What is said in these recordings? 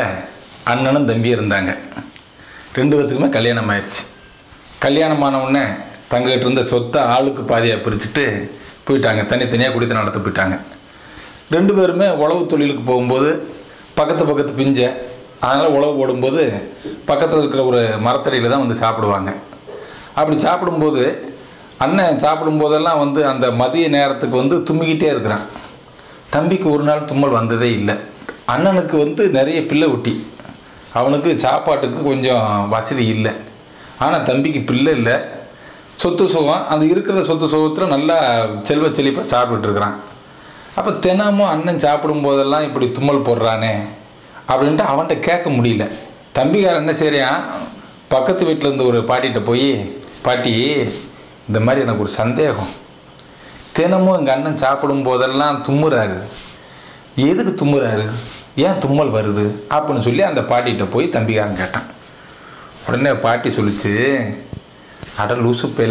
அண்ணனும் தம்பி இருந்தாங்க ரெண்டு பேர்த்துக்குமே கல்யாணம் ஆயிடுச்சு கல்யாணம் ஆன உடனே தங்ககிட்ட இருந்த சொத்தை ஆளுக்கு பாதியாக பிரிச்சுட்டு போயிட்டாங்க தனித்தனியாக குடித்து நடத்த போயிட்டாங்க ரெண்டு பேருமே உழவு தொழிலுக்கு போகும்போது பக்கத்து பக்கத்து பிஞ்ச அதனால் உழவு போடும்போது பக்கத்தில் இருக்கிற ஒரு மரத்தடியில் தான் வந்து சாப்பிடுவாங்க அப்படி சாப்பிடும்போது அண்ணன் சாப்பிடும்போதெல்லாம் வந்து அந்த மதிய நேரத்துக்கு வந்து தும்மிக்கிட்டே இருக்கிறான் தம்பிக்கு ஒரு நாள் தும்மல் வந்ததே இல்லை அண்ணனுக்கு வந்து நிறைய பிள்ளை ஊட்டி அவனுக்கு சாப்பாட்டுக்கு கொஞ்சம் வசதி இல்லை ஆனால் தம்பிக்கு பிள்ளை இல்லை சொத்து சுகம் அந்த இருக்கிற சொத்து சுகத்தில் நல்லா செல்வ செழிப்பாக சாப்பிட்டுட்டு இருக்கிறான் அப்போ தினமும் அண்ணன் சாப்பிடும் போதெல்லாம் இப்படி தும்மல் போடுறானே அப்படின்ட்டு அவன்கிட்ட கேட்க முடியல தம்பிக்காரன் என்ன செய்கிறான் பக்கத்து வீட்டில் இருந்து ஒரு பாட்டிகிட்ட போய் பாட்டி இந்த மாதிரி எனக்கு ஒரு சந்தேகம் தினமும் எங்கள் அண்ணன் சாப்பிடும் போதெல்லாம் தும்முறாரு எதுக்கு தும்முறாரு ஏன் தும்மல் வருது அப்படின்னு சொல்லி அந்த பாட்டிகிட்ட போய் தம்பிக்காரன் கேட்டான் உடனே பாட்டி சொல்லிச்சு அட லூசு பேல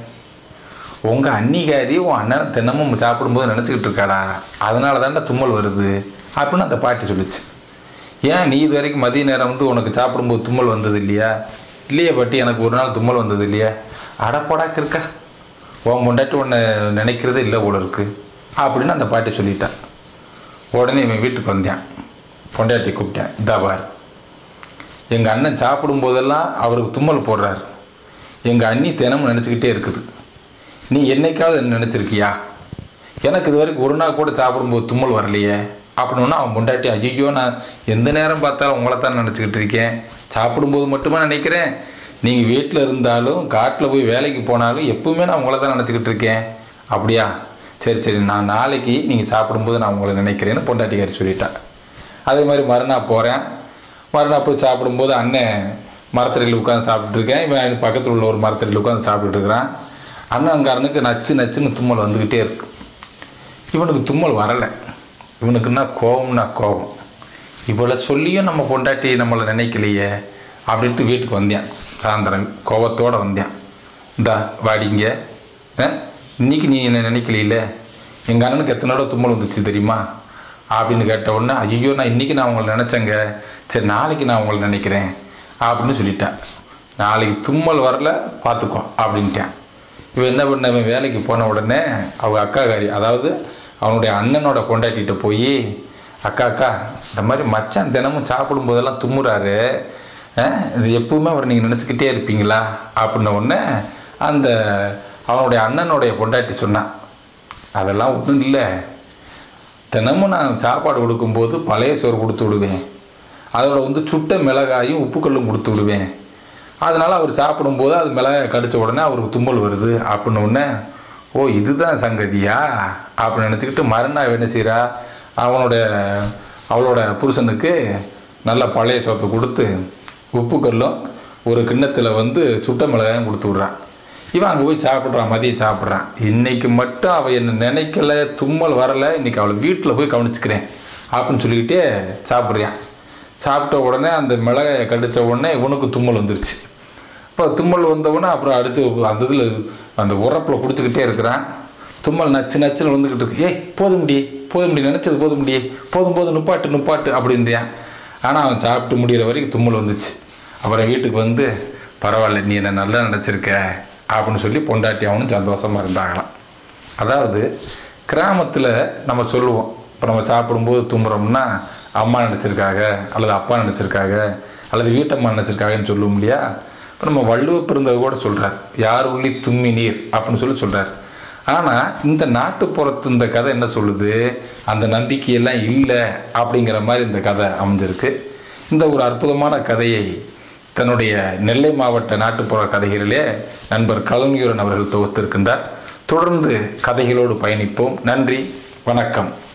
உங்கள் அன்னிகாரி உன் அண்ணன் தினமும் சாப்பிடும்போது நினச்சிக்கிட்டு இருக்காடா அதனால தான்டா தும்மல் வருது அப்படின்னு அந்த பாட்டி சொல்லிச்சு ஏன் நீ இது வரைக்கும் மதிய நேரம் வந்து உனக்கு சாப்பிடும்போது தும்மல் வந்தது இல்லையா இல்லையா பாட்டி எனக்கு ஒரு நாள் தும்மல் வந்தது இல்லையா அடப்படாக்கு இருக்கா உன் முண்டாட்டி உன்னை நினைக்கிறதே இல்லை போல இருக்கு அப்படின்னு அந்த பாட்டி சொல்லிட்டான் உடனே இவன் வீட்டுக்கு வந்தேன் பொண்டாட்டி கூப்பிட்டேன் இதா பார் எங்கள் அண்ணன் சாப்பிடும் போதெல்லாம் அவருக்கு தும்மல் போடுறாரு எங்கள் அண்ணி தினமும் நினச்சிக்கிட்டே இருக்குது நீ என்னைக்காவது என்ன நினச்சிருக்கியா எனக்கு இது வரைக்கும் ஒரு நாள் கூட சாப்பிடும்போது தும்மல் வரலையே அப்படின்னா அவன் முண்டாட்டி ஐயோ நான் எந்த நேரம் பார்த்தாலும் உங்களை தான் நினச்சிக்கிட்டு இருக்கேன் சாப்பிடும்போது மட்டுமா நினைக்கிறேன் நீங்கள் வீட்டில் இருந்தாலும் காட்டில் போய் வேலைக்கு போனாலும் எப்பவுமே நான் உங்களை தான் நினச்சிக்கிட்டு இருக்கேன் அப்படியா சரி சரி நான் நாளைக்கு நீங்கள் சாப்பிடும்போது நான் உங்களை நினைக்கிறேன்னு பொண்டாட்டிக்காரி சொல்லிட்டான் அதே மாதிரி மறுநாள் போகிறேன் மறுநாள் போய் சாப்பிடும்போது அண்ணன் மரத்தடியில் உட்காந்து சாப்பிட்டுட்டு இருக்கேன் இவன் பக்கத்தில் உள்ள ஒரு மரத்தடியில் உட்காந்து சாப்பிட்டுட்டு இருக்கிறான் அண்ணங்காரனுக்கு நச்சு நச்சுன்னு தும்மல் வந்துக்கிட்டே இருக்கு இவனுக்கு தும்மல் வரலை இவனுக்குன்னா கோவம்னா கோவம் இவளை சொல்லியும் நம்ம பொண்டாட்டி நம்மளை நினைக்கலையே அப்படின்ட்டு வீட்டுக்கு வந்தேன் சாயந்தரம் கோவத்தோடு வந்தேன் இந்தா வாடிங்க ஆ, இன்னைக்கு நீ என்ன நினைக்கலையில எங்கள் அண்ணனுக்கு எத்தனை தடவை தும்மல் வந்துச்சு தெரியுமா அப்படின்னு கேட்ட உடனே ஐயோ நான் இன்றைக்கி நான் உங்களை நினச்சேங்க சரி நாளைக்கு நான் உங்களை நினைக்கிறேன் அப்படின்னு சொல்லிட்டேன் நாளைக்கு தும்மல் வரல பார்த்துக்கோ அப்படின்ட்டேன் இவன் என்ன பண்ண இவன் வேலைக்கு போன உடனே அவங்க அக்காக்காரி அதாவது அவனுடைய அண்ணனோட கொண்டாட்டிகிட்ட போய் அக்கா அக்கா இந்த மாதிரி மச்சான் தினமும் சாப்பிடும் போதெல்லாம் தும்முறாரு அஹ், இது எப்பவுமே அவர் நீங்கள் நினச்சிக்கிட்டே இருப்பீங்களா அப்படின்ன உடனே அந்த அவனுடைய அண்ணனுடைய பொண்டாட்டி சொன்னான் அதெல்லாம் ஒன்றும் இல்லை தினமும் நான் சாப்பாடு கொடுக்கும்போது பழைய சோறு கொடுத்து விடுவேன் அதோட வந்து சுட்ட மிளகாயும் உப்புக்கல்லும் கொடுத்து விடுவேன் அதனால் அவர் சாப்பிடும்போது அது மிளகாய் கடிச்ச உடனே அவருக்கு தும்மல் வருது அப்படின்ன உடனே ஓ இதுதான் சங்கதியா அப்படின்னு நினச்சிக்கிட்டு மறுநாள் என்ன செய்கிறா அவனோட அவளோட புருஷனுக்கு நல்ல பழைய சோத்தை கொடுத்து உப்புக்கல்லும் ஒரு கிண்ணத்தில் வந்து சுட்ட மிளகாயும் கொடுத்து விட்றான் இவன் அங்கே போய் சாப்பிட்றான் மதியம் சாப்பிட்றான் இன்னைக்கு மட்டும் அவள் என்னை நினைக்கல தும்மல் வரலை இன்னைக்கு அவளை வீட்டில் போய் கவனிச்சுக்கிறேன் அப்படின்னு சொல்லிக்கிட்டே சாப்பிட்றான் சாப்பிட்ட உடனே அந்த மிளகாயை கடித்த உடனே இவனுக்கு தும்மல் வந்துருச்சு இப்போ தும்மல் வந்த உடனே அப்புறம் அடுத்து அந்த இதில் அந்த உரப்பில் பிடிச்சிக்கிட்டே இருக்கிறான் தும்மல் நச்சு நச்சுன்னு வந்துக்கிட்டு இருக்கு ஏய் போதும் முடியே போதும் முடி நினச்சது போதும் முடியே போதும் போதும் நுப்பாட்டு நுப்பாட்டு அப்படின்றான் ஆனால் அவன் சாப்பிட்டு முடிகிற வரைக்கும் தும்மல் வந்துச்சு அப்புறம் வீட்டுக்கு வந்து பரவாயில்ல நீ என்ன நல்லா நினச்சிருக்க அப்படின்னு சொல்லி பொண்டாட்டி அவனும் சந்தோஷமாக இருந்தாங்களாம் அதாவது கிராமத்தில் நம்ம சொல்லுவோம் இப்போ நம்ம சாப்பிடும்போது தும்புறோம்னா அம்மா நினச்சிருக்காங்க அல்லது அப்பா நினச்சிருக்காங்க அல்லது வீட்டம்மா நினச்சிருக்காங்கன்னு சொல்லுவோம் இல்லையா இப்போ நம்ம வள்ளுவ பிறந்தவர் கூட சொல்கிறார் யார் உள்ளி தும்மி நீர் அப்படின்னு சொல்லி சொல்கிறார் ஆனால் இந்த நாட்டுப்புறத்து இந்த கதை என்ன சொல்லுது அந்த நம்பிக்கையெல்லாம் இல்லை அப்படிங்கிற மாதிரி இந்த கதை அமைஞ்சிருக்கு இந்த ஒரு அற்புதமான கதையை தன்னுடைய நெல்லை மாவட்ட நாட்டுப்புற கதைகளிலே நண்பர் கலைஞரன் அவர்கள் தொகுத்திருக்கின்றார் தொடர்ந்து கதைகளோடு பயணிப்போம் நன்றி வணக்கம்